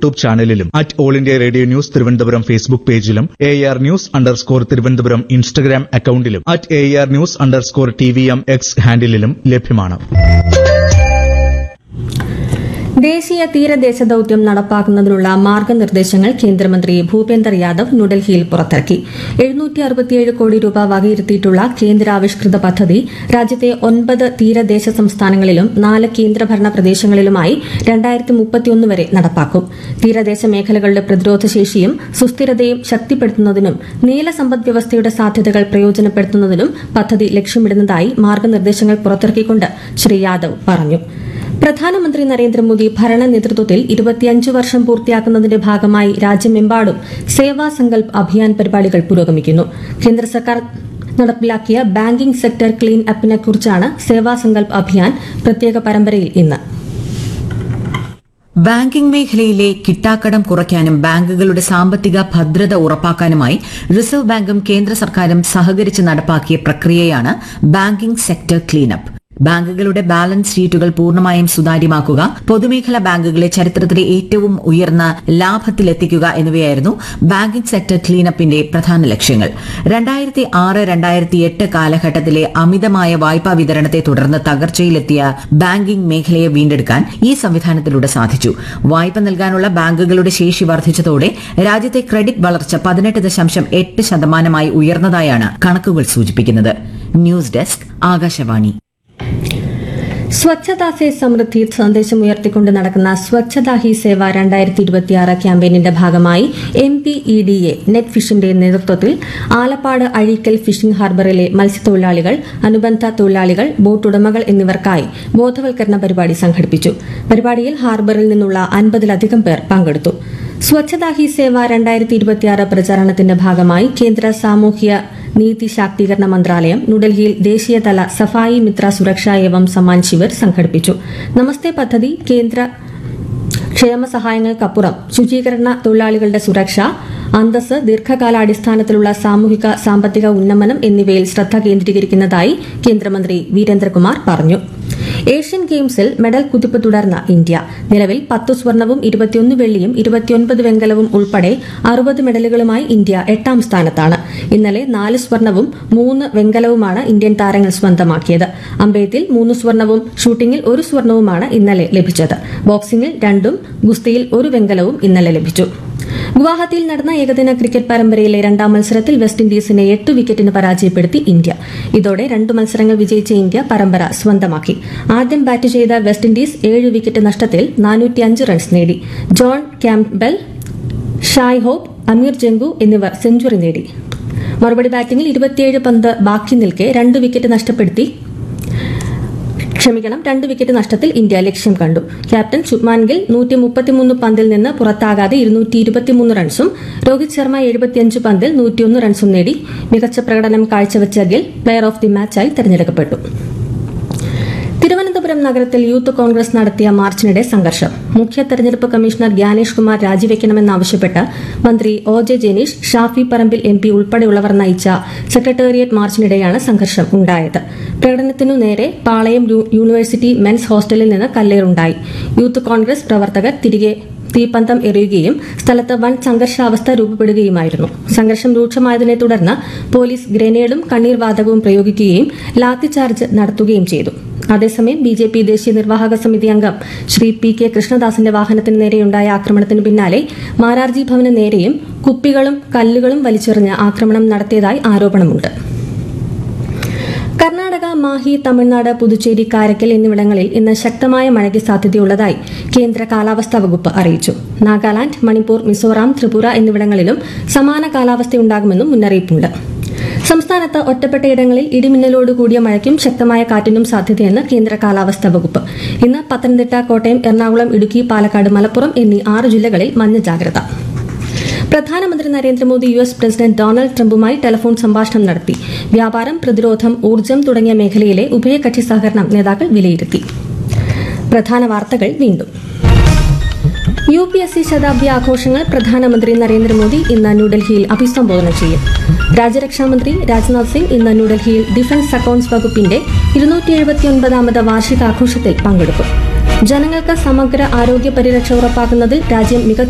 YouTube ചാനലിലും at all India radio news Thiruvananthapuram Facebook പേജിലും A R news underscore Thiruvananthapuram Instagram അക്കൌണ്ടിലും at A R news underscore T V M X ഹാൻഡിലും ലഭ്യമാണ് ദേശീയ തീരദേശ ദൌത്യം നടപ്പാക്കുന്നതിനുള്ള മാർഗനിർദ്ദേശങ്ങൾ കേന്ദ്രമന്ത്രി ഭൂപേന്ദർ യാദവ് ന്യൂഡൽഹിയിൽ പുറത്തിറക്കി എഴുന്നൂറ്റി അറുപത്തിയേഴ് കോടി രൂപ വകയിരുത്തിയിട്ടുള്ള കേന്ദ്രാവിഷ്കൃത പദ്ധതി രാജ്യത്തെ ഒൻപത് തീരദേശ സംസ്ഥാനങ്ങളിലും നാല് കേന്ദ്രഭരണ പ്രദേശങ്ങളിലുമായി രണ്ടായിരത്തി മുപ്പത്തിയൊന്ന് വരെ നടപ്പാക്കും തീരദേശ മേഖലകളുടെ പ്രതിരോധ ശേഷിയും സുസ്ഥിരതയും ശക്തിപ്പെടുത്തുന്നതിനും നീല സമ്പദ് വ്യവസ്ഥയുടെ സാധ്യതകൾ പ്രയോജനപ്പെടുത്തുന്നതിനും പദ്ധതി ലക്ഷ്യമിടുന്നതായി മാർഗനിർദ്ദേശങ്ങൾ പുറത്തിറക്കിക്കൊണ്ട് ശ്രീ യാദവ് പറഞ്ഞു പ്രധാനമന്ത്രി നരേന്ദ്രമോദി ഭരണ നേതൃത്വത്തിൽ ഇരുപത്തിയഞ്ച് വർഷം പൂർത്തിയാക്കുന്നതിന്റെ ഭാഗമായി രാജ്യമെമ്പാടും സേവാ സങ്കൽപ് അഭിയാൻ പരിപാടികൾ പുരോഗമിക്കുന്നു കേന്ദ്ര സർക്കാർ നടപ്പിലാക്കിയ ബാങ്കിംഗ് സെക്ടർ ക്ലീൻ അപ്പിനെക്കുറിച്ചാണ് സേവാ സങ്കൽപ് അഭിയാൻ പ്രത്യേക പരമ്പരയിൽ ഇന്ന് ബാങ്കിംഗ് മേഖലയിലെ കിട്ടാക്കടം കുറയ്ക്കാനും ബാങ്കുകളുടെ സാമ്പത്തിക ഭദ്രത ഉറപ്പാക്കാനുമായി റിസർവ് ബാങ്കും കേന്ദ്ര സർക്കാരും സഹകരിച്ച് നടപ്പാക്കിയ പ്രക്രിയയാണ് ബാങ്കിംഗ് സെക്ടർ ക്ലീനപ്പ് ബാങ്കുകളുടെ ബാലൻസ് ഷീറ്റുകൾ പൂർണ്ണമായും സുതാര്യമാക്കുക പൊതുമേഖലാ ബാങ്കുകളെ ചരിത്രത്തിലെ ഏറ്റവും ഉയർന്ന ലാഭത്തിലെത്തിക്കുക എന്നിവയായിരുന്നു ബാങ്കിംഗ് സെക്ടർ ക്ലീനപ്പിന്റെ പ്രധാന ലക്ഷ്യങ്ങൾ രണ്ടായിരത്തി ആറ് രണ്ടായിരത്തി എട്ട് കാലഘട്ടത്തിലെ അമിതമായ വായ്പാ വിതരണത്തെ തുടർന്ന് തകർച്ചയിലെത്തിയ ബാങ്കിംഗ് മേഖലയെ വീണ്ടെടുക്കാൻ ഈ സംവിധാനത്തിലൂടെ സാധിച്ചു വായ്പ നൽകാനുള്ള ബാങ്കുകളുടെ ശേഷി വർദ്ധിച്ചതോടെ രാജ്യത്തെ ക്രെഡിറ്റ് വളർച്ച പതിനെട്ട് ദശാംശം എട്ട് ശതമാനമായി ഉയർന്നതായാണ് കണക്കുകൾ സൂചിപ്പിക്കുന്നത് ന്യൂസ് ഡെസ്ക് ആകാശവാണി സ്വച്ഛതാ സേ സമൃദ്ധി സന്ദേശം ഉയർത്തിക്കൊണ്ട് നടക്കുന്ന സ്വച്ഛതാ ഹി സേവ രണ്ടായിരത്തി ഇരുപത്തിയാറ് ക്യാമ്പയിനിന്റെ ഭാഗമായി M P E D A net ഫിഷിന്റെ നേതൃത്വത്തിൽ ആലപ്പാട് അഴീക്കൽ ഫിഷിംഗ് ഹാർബറിലെ മത്സ്യത്തൊഴിലാളികൾ അനുബന്ധ തൊഴിലാളികൾ ബോട്ടുടമകൾ എന്നിവർക്കായി ബോധവൽക്കരണ പരിപാടി സംഘടിപ്പിച്ചു പരിപാടിയിൽ ഹാർബറിൽ നിന്നുള്ള അൻപതിലധികം പേർ പങ്കെടുത്തു സ്വച്ഛതാ ഹി സേവ രണ്ടായിരത്തി ഇരുപത്തിയാറ് പ്രചാരണത്തിന്റെ ഭാഗമായി കേന്ദ്ര സാമൂഹ്യ നീതി ശാക്തീകരണ മന്ത്രാലയം ന്യൂഡൽഹിയിൽ ദേശീയതല സഫായി മിത്ര സുരക്ഷാ ഏവം സമ്മാൻ ശിവിർ സംഘടിപ്പിച്ചു നമസ്തേ പദ്ധതി കേന്ദ്ര ക്ഷേമ സഹായങ്ങൾക്കപ്പുറം ശുചീകരണ തൊഴിലാളികളുടെ സുരക്ഷ അന്തസ് ദീർഘകാലാടിസ്ഥാനത്തിലുള്ള സാമൂഹിക സാമ്പത്തിക ഉന്നമനം എന്നിവയിൽ ശ്രദ്ധ കേന്ദ്രീകരിക്കുന്നതായി കേന്ദ്രമന്ത്രി വീരേന്ദ്രകുമാർ പറഞ്ഞു ഏഷ്യൻ ഗെയിംസിൽ മെഡൽ കുതിപ്പ് തുടർന്ന ഇന്ത്യ നിലവിൽ പത്ത് സ്വർണവും ഇരുപത്തിയൊന്ന് വെള്ളിയും ഇരുപത്തിയൊൻപത് വെങ്കലവും ഉൾപ്പെടെ അറുപത് മെഡലുകളുമായി ഇന്ത്യ എട്ടാം സ്ഥാനത്താണ് ഇന്നലെ നാല് സ്വർണവും മൂന്ന് വെങ്കലവുമാണ് ഇന്ത്യൻ താരങ്ങൾ സ്വന്തമാക്കിയത് അമ്പയത്തിൽ മൂന്ന് സ്വർണവും ഷൂട്ടിംഗിൽ ഒരു സ്വർണവുമാണ് ഇന്നലെ ലഭിച്ചത് ബോക്സിംഗിൽ രണ്ടും ഗുസ്തിയിൽ ഒരു വെങ്കലവും ഇന്നലെ ലഭിച്ചു ഗുവാഹത്തിയിൽ നടന്ന ഏകദിന ക്രിക്കറ്റ് പരമ്പരയിലെ രണ്ടാം മത്സരത്തിൽ വെസ്റ്റ് ഇൻഡീസിനെ എട്ട് വിക്കറ്റിന് പരാജയപ്പെടുത്തി ഇന്ത്യ ഇതോടെ രണ്ട് മത്സരങ്ങൾ വിജയിച്ച ഇന്ത്യ പരമ്പര സ്വന്തമാക്കി ആദ്യം ബാറ്റ് ചെയ്ത വെസ്റ്റ് ഇൻഡീസ് ഏഴ് വിക്കറ്റ് നഷ്ടത്തിൽ നാനൂറ്റിയഞ്ച് റൺസ് നേടി John Campbell Shai Hope Amir Jangoo എന്നിവർ സെഞ്ചുറി നേടി മറുപടി ബാറ്റിംഗിൽ ഇരുപത്തിയേഴ് പന്ത് ബാക്കി നിൽക്കെ രണ്ട് വിക്കറ്റ് നഷ്ടപ്പെടുത്തി ക്ഷമിക്കണം രണ്ട് വിക്കറ്റ് നഷ്ടത്തിൽ ഇന്ത്യ ലക്ഷ്യം കണ്ടു ക്യാപ്റ്റൻ ശുഭ്മാൻ ഗിൽ നൂറ്റി മുപ്പത്തിമൂന്ന് പന്തിൽ നിന്ന് പുറത്താകാതെ ഇരുന്നൂറ്റി ഇരുപത്തിമൂന്ന് റൺസും രോഹിത് ശർമ്മ എഴുപത്തിയഞ്ച് പന്തിൽ നൂറ്റിയൊന്ന് റൺസും നേടി മികച്ച പ്രകടനം കാഴ്ചവെച്ച ഗിൽ പ്ലെയർ ഓഫ് ദി മാച്ചായി തെരഞ്ഞെടുക്കപ്പെട്ടു തിരുവനന്തപുരം നഗരത്തിൽ യൂത്ത് കോൺഗ്രസ് നടത്തിയ മാർച്ചിനിടെ സംഘർഷം മുഖ്യ തെരഞ്ഞെടുപ്പ് കമ്മീഷണർ ഗ്യാനേഷ് കുമാർ രാജിവെക്കണമെന്നാവശ്യപ്പെട്ട് മന്ത്രി O J Janeesh Shafi Parambil M P ഉൾപ്പെടെയുള്ളവർ നയിച്ച സെക്രട്ടേറിയറ്റ് മാർച്ചിനിടെയാണ് സംഘർഷം ഉണ്ടായത് പ്രകടനത്തിനു നേരെ പാളയം യു- യൂണിവേഴ്സിറ്റി മെൻസ് ഹോസ്റ്റലിൽ നിന്ന് കല്ലേറുണ്ടായി യൂത്ത് കോൺഗ്രസ് പ്രവർത്തകർ തിരികെ തീപ്പന്തം എറിയുകയും സ്ഥലത്ത് വൻ സംഘർഷാവസ്ഥ രൂപപ്പെടുകയുമായിരുന്നു സംഘർഷം രൂക്ഷമായതിനെ തുടർന്ന് പോലീസ് ഗ്രനേഡും കണ്ണീർ വാതകവും പ്രയോഗിക്കുകയും ലാത്തിചാർജ് നടത്തുകയും ചെയ്തു അതേസമയം ബി ജെ പി ദേശീയ നിർവാഹക സമിതി അംഗം ശ്രീ പി കെ കൃഷ്ണദാസിന്റെ വാഹനത്തിന് നേരെയുണ്ടായ ആക്രമണത്തിന് പിന്നാലെ മാരാർജി ഭവന് നേരെയും കുപ്പികളും കല്ലുകളും വലിച്ചെറിഞ്ഞ് ആക്രമണം നടത്തിയതായി ആരോപണമുണ്ട് കർണാടക മാഹി തമിഴ്നാട് പുതുച്ചേരി കാരക്കൽ എന്നിവിടങ്ങളിൽ ഇന്ന് ശക്തമായ മഴയ്ക്ക് സാധ്യതയുള്ളതായി കേന്ദ്ര കാലാവസ്ഥാ വകുപ്പ് അറിയിച്ചു നാഗാലാന്റ് മണിപ്പൂർ മിസോറാം ത്രിപുര എന്നിവിടങ്ങളിലും സമാന കാലാവസ്ഥയുണ്ടാകുമെന്നും മുന്നറിയിപ്പുണ്ട് സംസ്ഥാനത്ത് ഒറ്റപ്പെട്ടയിടങ്ങളിൽ ഇടിമിന്നലോട് കൂടിയ മഴയ്ക്കും ശക്തമായ കാറ്റിനും സാധ്യതയെന്ന് കേന്ദ്ര കാലാവസ്ഥാ വകുപ്പ് ഇന്ന് പത്തനംതിട്ട കോട്ടയം എറണാകുളം ഇടുക്കി പാലക്കാട് മലപ്പുറം എന്നീ ആറ് ജില്ലകളിൽ മഞ്ഞ ജാഗ്രത പ്രധാനമന്ത്രി Narendra Modi U S president Donald ട്രംപുമായി ടെലിഫോൺ സംഭാഷണം നടത്തി വ്യാപാരം പ്രതിരോധം ഊർജ്ജം തുടങ്ങിയ മേഖലയിലെ ഉഭയകക്ഷി സഹകരണം നേതാക്കൾ വിലയിരുത്തി പ്രധാന വാർത്തകൾ വീണ്ടും യു പി എസ് സി ശതാബ്ദി ആഘോഷങ്ങൾ പ്രധാനമന്ത്രി നരേന്ദ്രമോദി ഇന്ന് ന്യൂഡൽഹിയിൽ അഭിസംബോധന ചെയ്യും രാജ്യരക്ഷാമന്ത്രി രാജ്നാഥ് സിംഗ് ഇന്ന് ന്യൂഡൽഹിയിൽ ഡിഫൻസ് അക്കൌണ്ട്സ് വകുപ്പിന്റെ ഇരുന്നൂറ്റി എഴുപത്തിയൊൻപതാമത് വാർഷികാഘോഷത്തിൽ പങ്കെടുക്കും ജനങ്ങൾക്ക് സമഗ്ര ആരോഗ്യ പരിരക്ഷ ഉറപ്പാക്കുന്നതിൽ രാജ്യം മികച്ച